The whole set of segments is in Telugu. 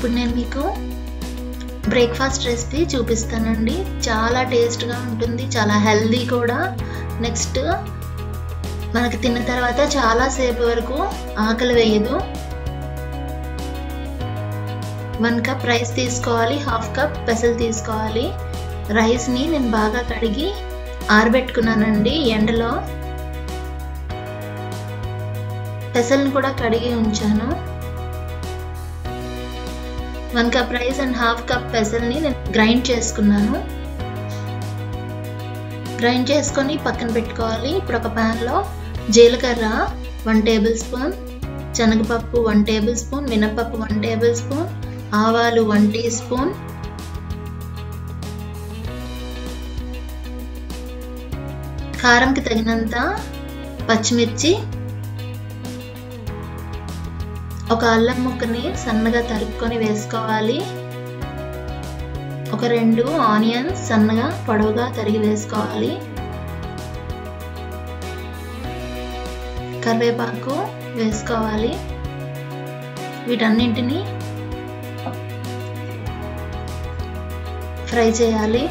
ఇప్పుడు నేను మీకు బ్రేక్ఫాస్ట్ రెసిపీ చూపిస్తానండి చాలా టేస్ట్గా ఉంటుంది చాలా హెల్దీ కూడా నెక్స్ట్ మనకి తిన్న తర్వాత చాలా సేపు వరకు ఆకలి వేయదు వన్ కప్ రైస్ తీసుకోవాలి హాఫ్ కప్ పెసలు తీసుకోవాలి రైస్ని నేను బాగా కడిగి ఆరబెట్టుకున్నానండి ఎండలో పెసల్ని కూడా కడిగి ఉంచాను one cup rice and half cup పెసల్ని నేను గ్రైండ్ చేసుకున్నాను గ్రైండ్ చేసుకొని పక్కన పెట్టుకోవాలి ఇప్పుడు ఒక ప్యాన్లో జీలకర్ర వన్ టేబుల్ స్పూన్ శనగపప్పు వన్ టేబుల్ స్పూన్ మినపప్పు వన్ టేబుల్ స్పూన్ ఆవాలు వన్ టీ స్పూన్ కారంకి తగినంత పచ్చిమిర్చి ఒక అల్లం ముక్కని సన్నగా తరుక్కొని వేసుకోవాలి ఒక రెండు ఆనియన్స్ సన్నగా పొడవుగా తరిగి వేసుకోవాలి కరివేపాకు వేసుకోవాలి వీటన్నింటినీ ఫ్రై చేయాలి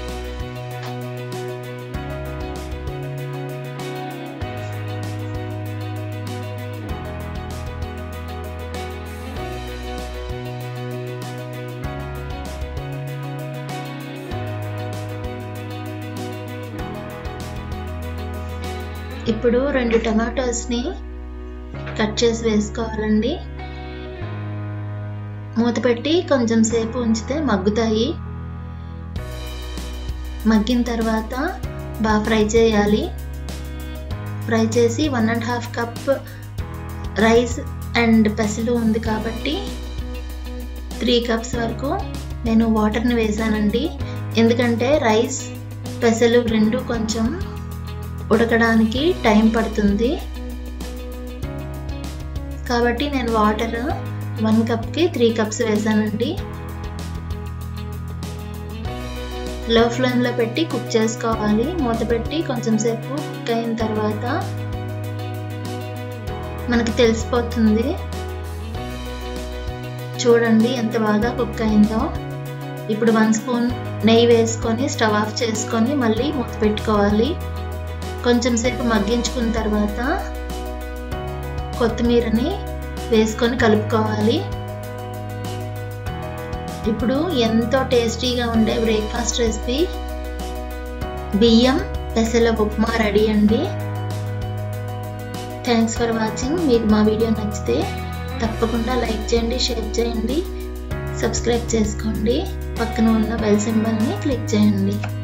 ఇప్పుడు రెండు టమాటోస్ని కట్ చేసి వేసుకోవాలండి మూత పెట్టి కొంచెం సేపు ఉంచితే మగ్గుతాయి మగ్గిన తర్వాత బాగా ఫ్రై చేయాలి ఫ్రై చేసి one and half cup rice and పెసలు ఉంది కాబట్టి త్రీ కప్స్ వరకు నేను వాటర్ని వేసానండి ఎందుకంటే రైస్ పెసలు రెండు కొంచెం ఉడకడానికి టైం పడుతుంది కాబట్టి నేను వాటర్ వన్ కప్కి త్రీ కప్స్ వేసానండి లో ఫ్లేమ్లో పెట్టి కుక్ చేసుకోవాలి మూత పెట్టి కొంచెం సేపు కుక్ అయిన తర్వాత మనకి తెలిసిపోతుంది చూడండి ఎంత బాగా కుక్ అయిందో ఇప్పుడు వన్ స్పూన్ నెయ్యి వేసుకొని స్టవ్ ఆఫ్ చేసుకొని మళ్ళీ మూత పెట్టుకోవాలి కొంచెం సేపు మగ్గించుకున్న తర్వాత కొత్తిమీరని వేసుకొని కలుపుకోవాలి ఇప్పుడు ఎంతో టేస్టీగా ఉండే బ్రేక్ఫాస్ట్ రెసిపీ బియ్యం పెసల ఉప్మా రెడీ అండి థ్యాంక్స్ ఫర్ వాచింగ్ మీకు మా వీడియో నచ్చితే తప్పకుండా లైక్ చేయండి షేర్ చేయండి సబ్స్క్రైబ్ చేసుకోండి పక్కన ఉన్న బెల్ సింబల్ని క్లిక్ చేయండి